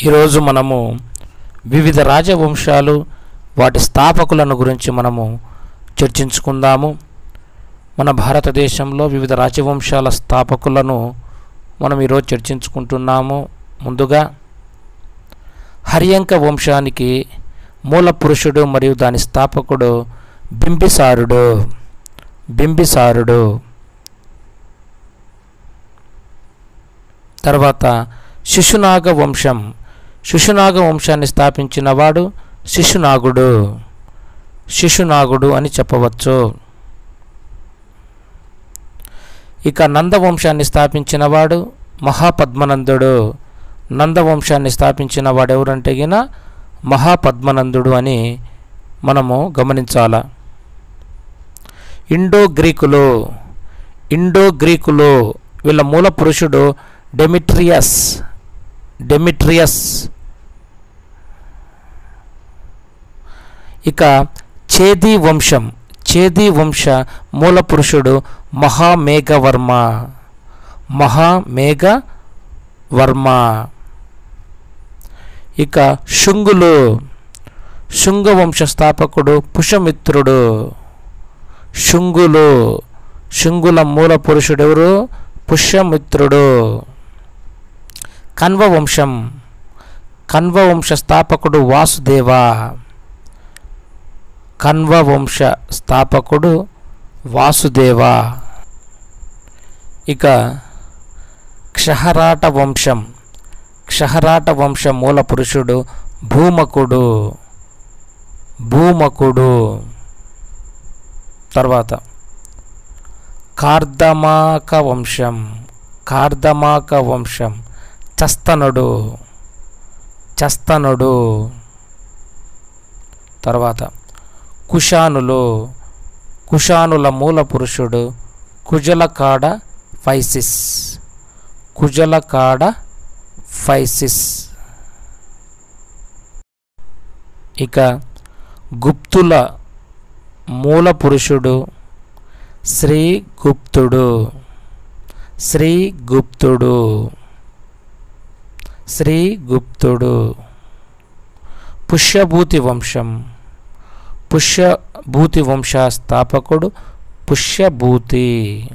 ఈరోజు మనము వివిధ రాజవంశాలు వాటి స్థాపకులను గురించి మనము చర్చించుకుందాము మన భారతదేశంలో వివిధ రాజవంశాల స్థాపకులను మనం ఈరోజు చర్చించుకుంటున్నాము ముందుగా హర్యంక వంశానికి మూల పురుషుడు మరియు దాని స్థాపకుడు బింబిసారుడు బింబిసారుడు తర్వాత శిశునాగ వంశం శిశునాగ వంశాన్ని స్థాపించిన వాడు శిశునాగుడు శిశునాగుడు అని చెప్పవచ్చు ఇక నందవంశాన్ని స్థాపించిన వాడు మహాపద్మనందుడు నందవంశాన్ని స్థాపించిన వాడు ఎవరంటే గిన మహాపద్మనందుడు అని మనము గమనించాల ఇండో గ్రీకులు ఇండో గ్రీకులు వీళ్ళ మూల పురుషుడు డెమిట్రియస్ డెమిట్రియస్ ఇక చేది వంశం చేది వంశ మూల పురుషుడు మహామేఘవర్మ మహామేఘవర్మ ఇక శుంగులు శుంగ వంశ స్థాపకుడు పుషమిత్రుడు శుంగులు శుంగుల మూల పురుషుడు ఎవరు పుష్యమిత్రుడు కన్వ వంశం కన్వ వంశ స్థాపకుడు వాసుదేవ కన్వ వంశ స్థాపకుడు వాసుదేవ ఇక క్షహరాట వంశం క్షహరాట వంశ మూల పురుషుడు భూమకుడు భూమకుడు తర్వాత కార్దమాక వంశం కార్దమాక వంశం చస్తనుడు చస్తనుడు తర్వాత కుషానులు కుషానుల మూల పురుషుడు కుజలకాడ ఫైసిస్ కుజలకాడ ఫైసిస్ ఇక గుప్తుల మూల పురుషుడు శ్రీగుప్తుడు శ్రీగుప్తుడు శ్రీగుప్తుడు పుష్యభూతి వంశం పుష్యభూతి వంశ స్థాపకుడు పుష్యభూతి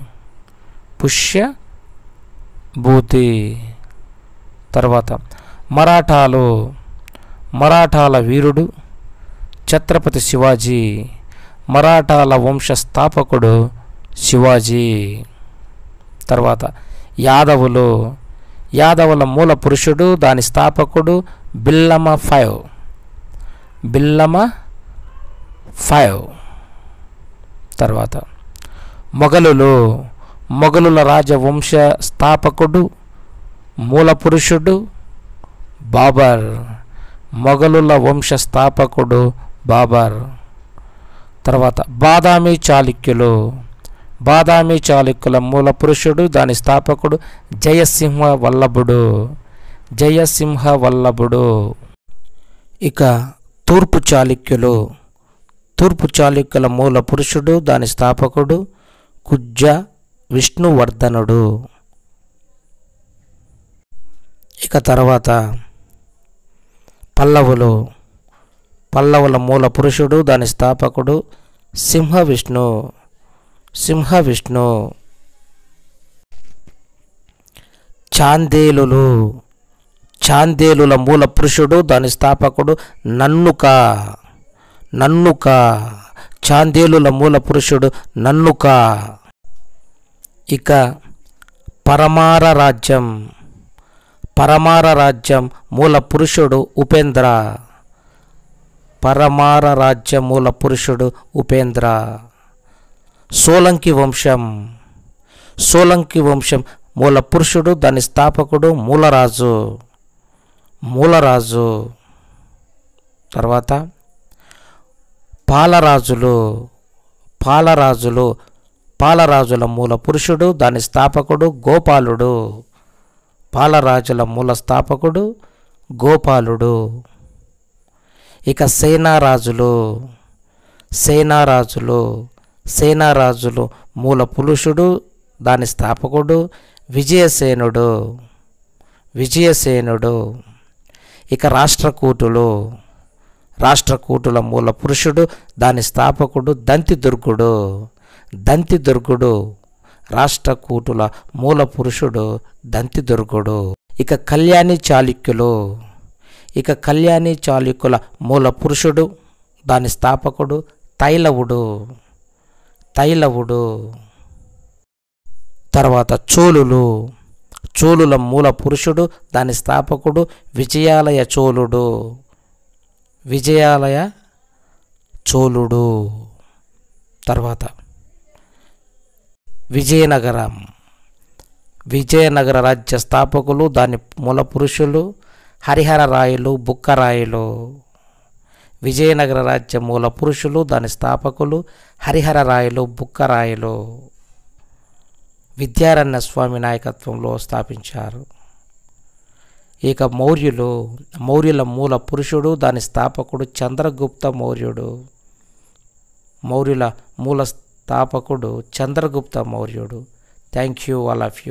పుష్యభూతి తర్వాత మరాఠాలు మరాఠాల వీరుడు ఛత్రపతి శివాజీ మరాఠాల వంశ స్థాపకుడు శివాజీ తర్వాత యాదవులు యాదవుల మూల పురుషుడు దాని స్థాపకుడు బిల్లమ ఫైవ్ బిల్లమ ఫైవ్ తర్వాత మొఘలులు మొఘలుల రాజవంశ స్థాపకుడు మూల పురుషుడు బాబర్ మొఘలుల వంశ స్థాపకుడు బాబర్ తర్వాత బాదామి చాళుక్యులు బాదామి చాళుక్యుల మూల పురుషుడు దాని స్థాపకుడు జయసింహ వల్లభుడు జయసింహ వల్లభుడు ఇక తూర్పు చాళుక్యులు తూర్పు చాళుక్యుల మూల పురుషుడు దాని స్థాపకుడు కుజ్జ విష్ణువర్ధనుడు ఇక తర్వాత పల్లవులు పల్లవుల మూల పురుషుడు దాని స్థాపకుడు సింహ విష్ణు సింహ విష్ణు చాందేలులు చాందేలుల మూల పురుషుడు దాని స్థాపకుడు నన్నుక నన్నుక చాందేలుల మూల పురుషుడు నన్నుక ఇక పరమార రాజ్యం పరమార రాజ్యం మూల పురుషుడు ఉపేంద్ర పరమార రాజ్య మూల పురుషుడు ఉపేంద్ర సోలంకి వంశం సోలంకి వంశం మూల పురుషుడు దాని స్థాపకుడు మూలరాజు మూలరాజు తర్వాత పాలరాజులు పాలరాజులు పాలరాజుల మూల పురుషుడు దాని స్థాపకుడు గోపాలుడు పాలరాజుల మూల స్థాపకుడు గోపాలుడు ఇక సేనారాజులు సేనారాజులు సేనారాజులు మూల పురుషుడు దాని స్థాపకుడు విజయసేనుడు విజయసేనుడు ఇక రాష్ట్రకూటులు రాష్ట్రకూటుల మూల పురుషుడు దాని స్థాపకుడు దంతి దుర్గుడు దంతి దుర్గుడు రాష్ట్రకూటుల మూల పురుషుడు దంతి దుర్గుడు ఇక కళ్యాణి చాళుక్యులు ఇక కళ్యాణి చాళుక్యుల మూల పురుషుడు దాని స్థాపకుడు తైలవుడు తైలవుడు తర్వాత చోళులు చోళుల మూల పురుషుడు దాని స్థాపకుడు విజయాలయ చోళుడు విజయాలయ చోళుడు తర్వాత విజయనగరం విజయనగర రాజ్య స్థాపకులు దాని మూల పురుషులు హరిహర రాయలు బుక్కరాయలు విజయనగర రాజ్య మూల పురుషులు దాని స్థాపకులు హరిహర రాయలు బుక్కరాయలు విద్యారణ్య స్వామి నాయకత్వంలో స్థాపించారు ఇక మౌర్యులు మౌర్యుల మూల పురుషుడు దాని స్థాపకుడు చంద్రగుప్త మౌర్యుడు మౌర్యుల మూల స్థాపకుడు చంద్రగుప్త మౌర్యుడు thank you all of you